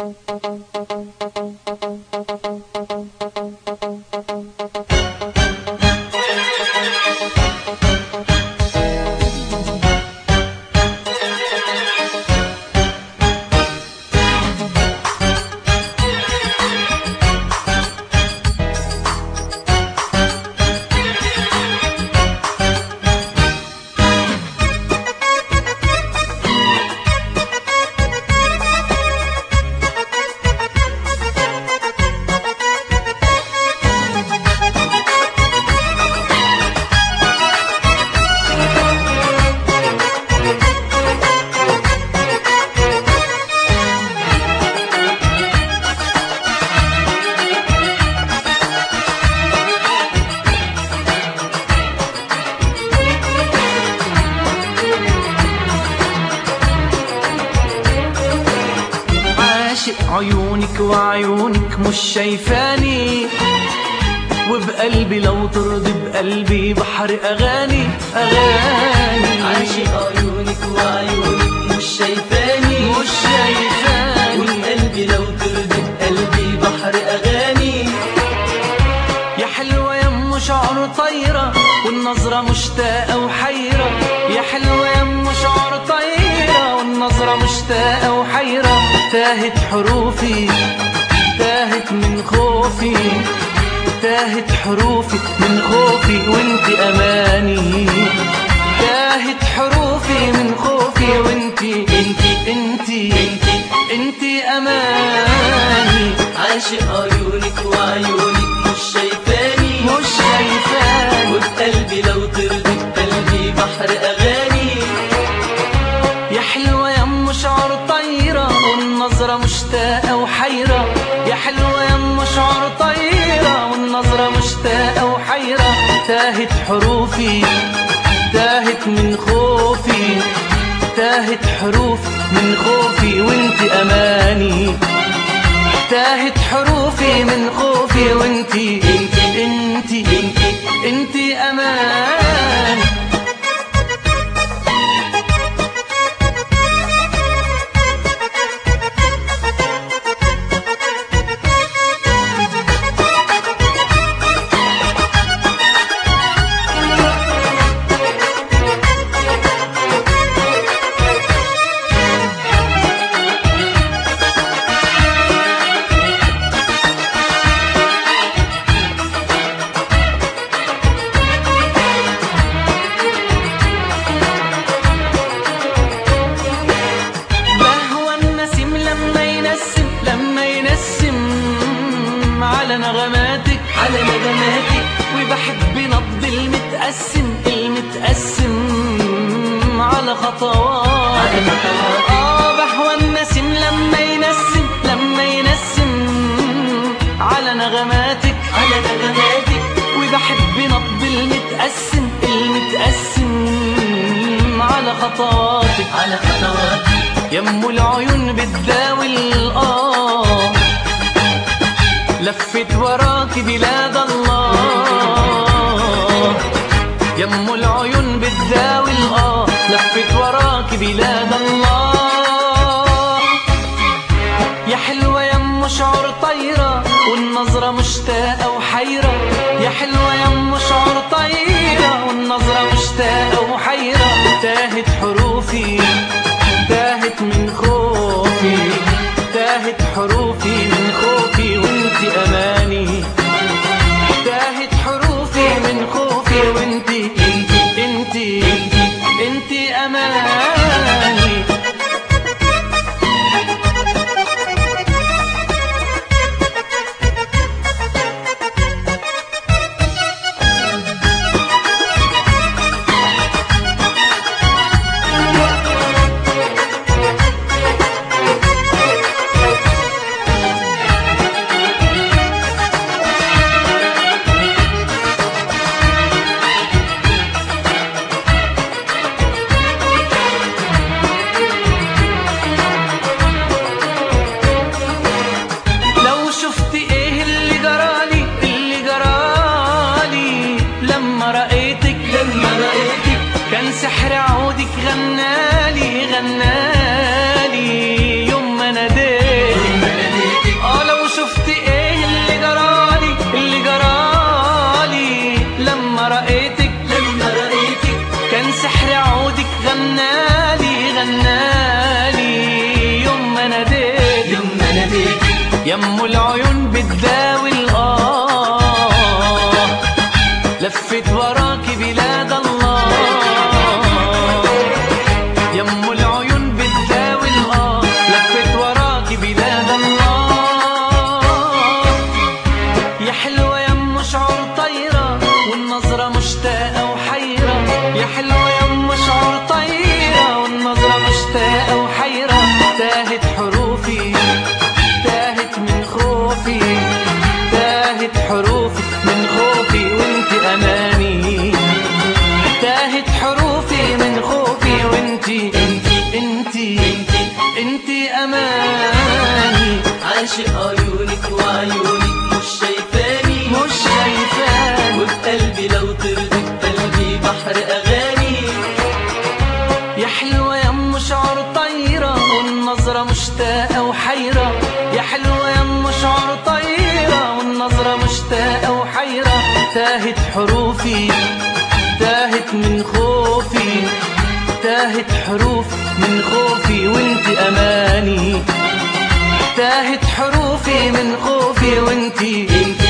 عاشق عيونك وعيونك مش شايفاني وبقلبي لو ترضي بقلبي بحر اغاني اغاني عاشق عيونك وعيونك مش شايفاني مش شايفاني وقلبي لو ترضي بقلبي بحر اغاني يا حلوة يا ام شعر طايرة والنظرة مشتاقة وحيرة يا حلوة يا ام شعر طايرة والنظرة مشتاقة وحيرة تاهت حروفي تاهت من خوفي تاهت حروفي من خوفي وانت اماني تاهت حروفي من خوفي وانت انت انت انت انت اماني عاشق عيونك وعيونك مش شايفاني مش شايفاني وبقلبي لو ترضي بقلبي بحر اغاني يا حلوة يا ام شعر طايرة والنظرة مشتاقة وحيرة يا حلوة يا ام شعر طايرة والنظرة مشتاقة وحيرة تاهت حروفي تاهت من خوفي تاهت حروف من خوفي وانت اماني تاهت حروفي من خوفي وانت انت انت انت انت اماني بهوى النسيم لما ينسم لما ينسم على نغماتك على نغماتك وبحب نبض المتقسم المتقسم على خطوات على خطواتك. اه بهوى النسيم لما ينسم لما ينسم على نغماتك على نغماتك وبحب نبض المتقسم المتقسم على خطواتك على خطواتك يم العيون بتداوي الآه لفت وراك بلاد الله يم العيون بتداوي الآه لفت وراك بلاد الله يا حلوة يا ام شعر طايرة والنظرة مشتاقة وحيرة يا حلوة يا ام شعر طايرة والنظرة مشتاقة وحيرة تاهت حروفي تاهت من خوفي تاهت حروفي من خوفي وانت اماني تاهت حروفي من خوفي وانت انت انت انت, انت اماني يم العيون بتداوي الآه لفت وراك بلاد الله يم العيون بتداوي الآه لفت وراك بلاد الله يا حلوة يم شعور طيرة والنظرة مشتاقة وحيرة يا حلوة يم شعور طيرة والنظرة مشتاقة وحيرة تاهت حروفي تاهت من خوفي تاهت حروفي من خوفي وانت أماني تاهت حروفي من خوفي وانتي انتي انتي انتي انتي أماني عاشق عيونك وعيونك مش شايفاني مش شايفاني وبقلبي لو ترضي بقلبي بحر أغاني يا حلوة يا ام شعر طيرة والنظرة مشتاقة وحيرة يا حلوة يا ام شعر طيرة والنظرة مشتاقة وحيرة تاهت حروفي تاهت من خوفي تاهت حروف من خوفي وانت أماني تاهت حروفي من خوفي وانت انت